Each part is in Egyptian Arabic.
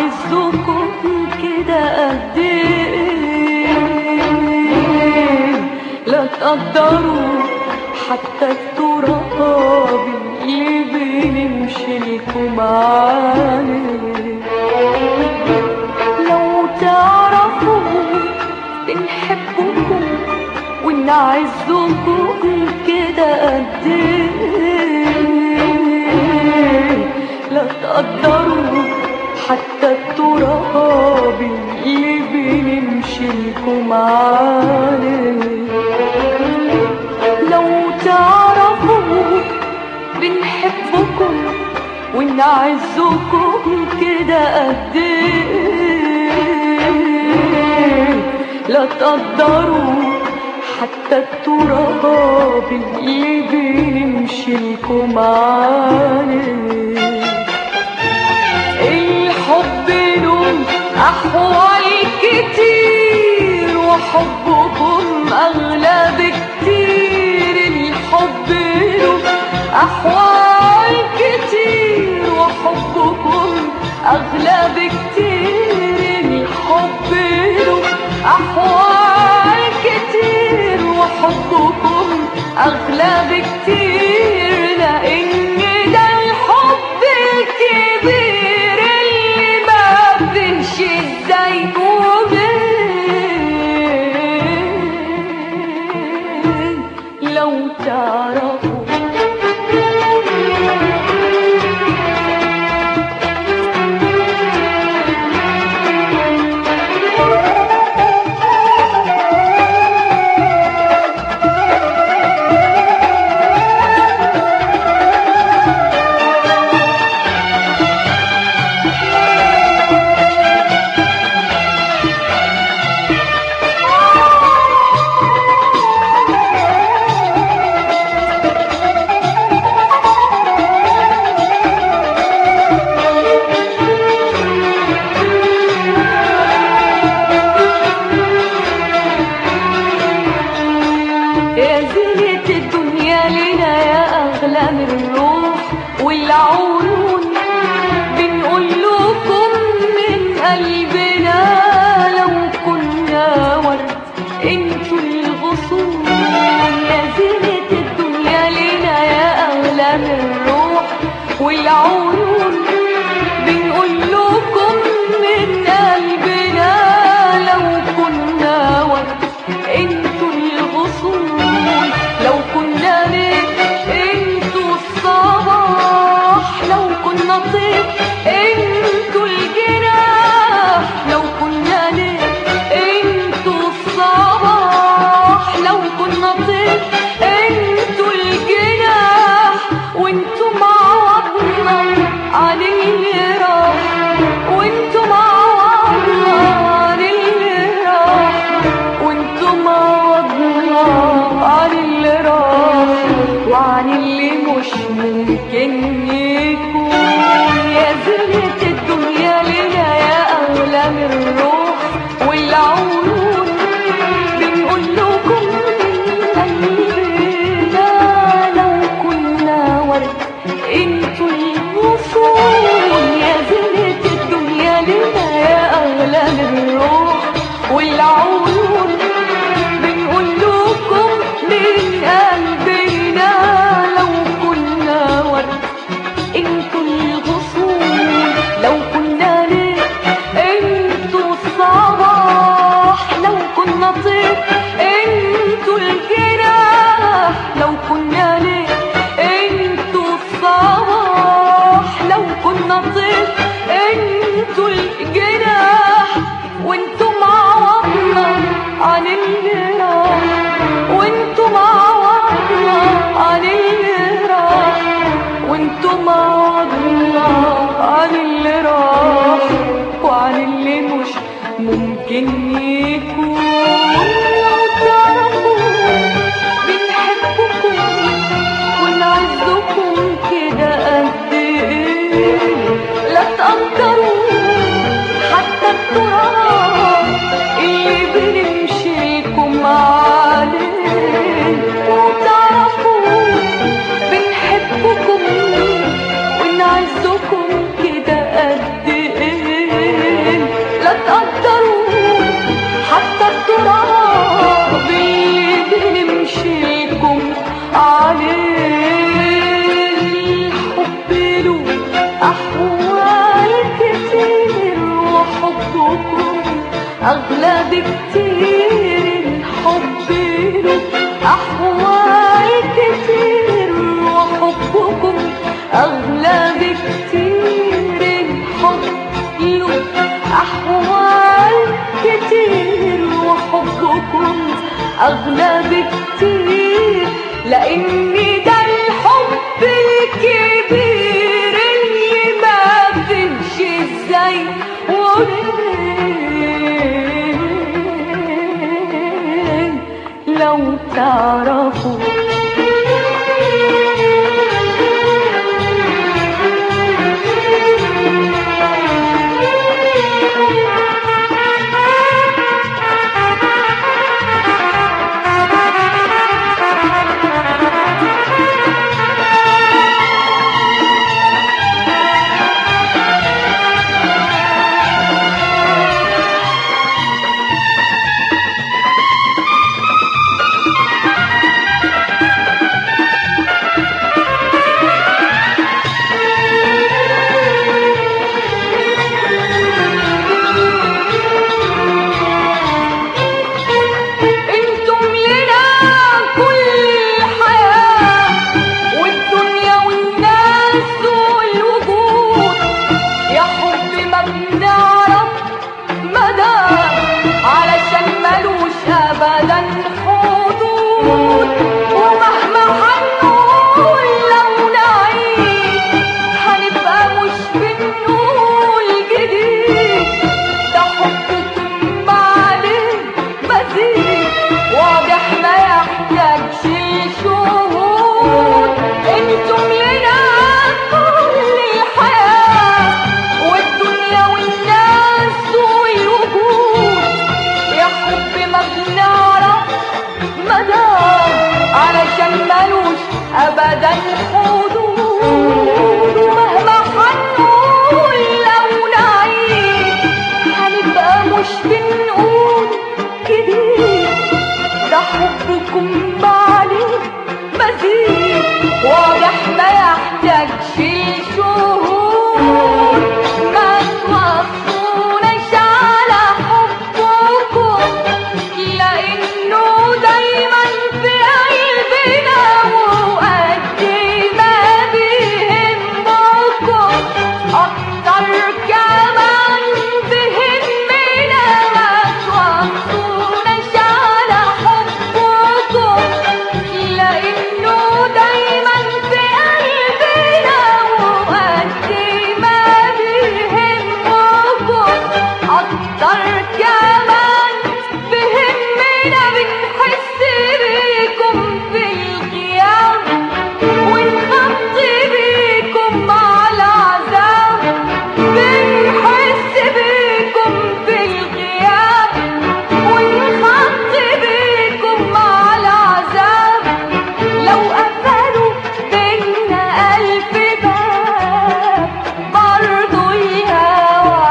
عزكم كده قد ايه لا تقدروا حتى التراب اللي بنمشي لكم عليه لو تعرفوا بنحبكم ونعزكم كده قد ايه لا تقدروا حتى التراب اللي بنمشي لكم عليه لو تعرفوا بنحبكم ونعزكم كده قد ايه لا تقدروا حتى التراب اللي بنمشي لكم عليه الحب له أحوال كتير وحبكم أغلى بكتير الحب له أحوال كتير وحبكم أغلى بكتير الحب له أحوال كتير وحبكم أغلى بكتير لأن ده الحب الكبير اللي ما فيش ازاي وبين لو تعرفوا يا زينة الدنيا لنا يا أغلى من الروح والعيون بنقول لكم من قلبنا لو كنا ورد انتوا الغصون يا زينة الدنيا لنا يا أغلى من الروح والعيون بنقول لكم من قلبنا لو كنا ورد انتوا الغصون لو كنا ليل انتوا الصباح لو كنا طير انتوا الجناح لو كنا ليل انتوا الصباح لو كنا طير انتوا الجناح وانتوا معوضنا عن اللي راح وانتوا معوضنا عن اللي راح وانتوا معوضنا عن اللي راح وعن اللي مش ممكن يكون يا زينة الدنيا لنا يا أغلى من الروح والعيون بنقول لكم قلبنا لو كنا ورد انتوا الوصول يا زينة الدنيا لنا يا أغلى من الروح والعيون بنقول لكم من قلبنا لو كنا ورد كتير لان ده الحب الكبير اللي ما فيش ازاي وليه لو تعرفوا انتم لنا كل الحياة والدنيا والناس والوجود يا حب ما بنعرف مدى علشان ملوش ابدا حدود ومهما هنقول لو نعيد هنبقى مش بنقول جديد ده حبكم بعدين مزيد واضح ما يحتاجش لشهود انتم لنا كل الحياة والدنيا والناس والوجود يا حب ما بنعرف مدى علشان ملوش ابدا حدود ومهما هنقول لو نعيد هنبقى مش بنقول جديد ده حبكم بعدين مزيد واضح ما يحتاجش لشهود ما توصوناش على حبكم لانه دايما في قلبنا وقد ما بيهمكم اكتر كمان بيهمنا ما توصوناش على حبكم لانه دايما في قلبنا وقد ما بيهمكم اكتر كمان بيهمنا بنحس بيكم في الغياب ونخط بيكم مع العذاب بنحس بيكم في الغياب ونخط بيكم مع العذاب لو قفلوا بينا ألف باب برضو الهوى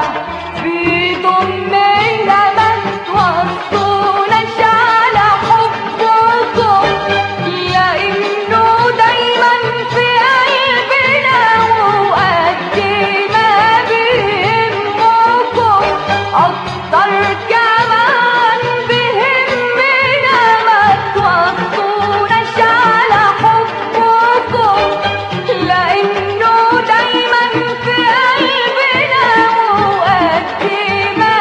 بيضمنا ما توصوناش على حبكم لأنه دايما في قلبنا وقد ما بيهمكم أكتر كمان بيهمنا ما توصوناش على حبكم لأنه دايما في قلبنا وقد ما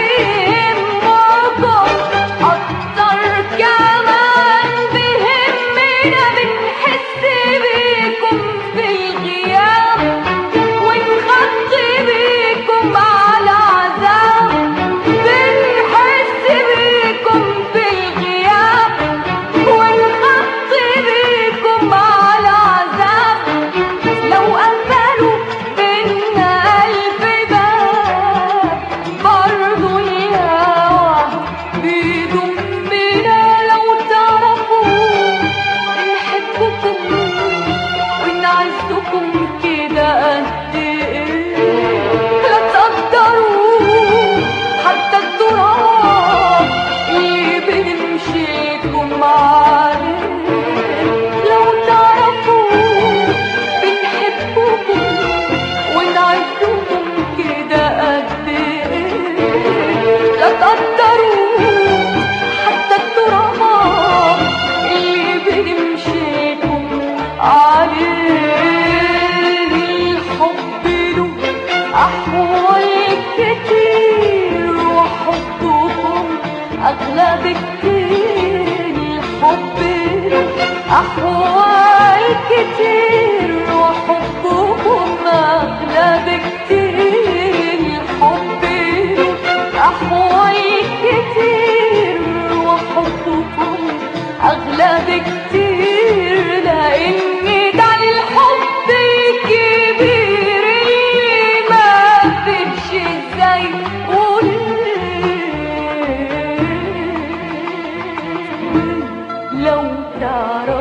بيهمكم أكتر كمان بيهمنا بنحس بيكم في الغياب ونخط بيكم على عذاب بنحس بيكم في الغياب ونخط بيكم على عذاب لو قفلوا بينا ألف باب برضو الهوى بيضمنا لو تعرفوا نحبكم ونعزكم كده قد ايه لا تقدروا حتى التراب اللي بنمشيكم عليه لو تعرفوا بنحبكم ونعزكم كده قد ايه لا تقدروا حتى التراب اللي بنمشيكم عليه الحب له أحوال كتير وحبكم أغلى بكتير الحب أحوال كتير وحبكم أغلى بكتير الحب له أحوال كتير وحبكم أغلى بكتير لأني ده الحب الكبير اللي ما فيش ازاي قولي لو تعرف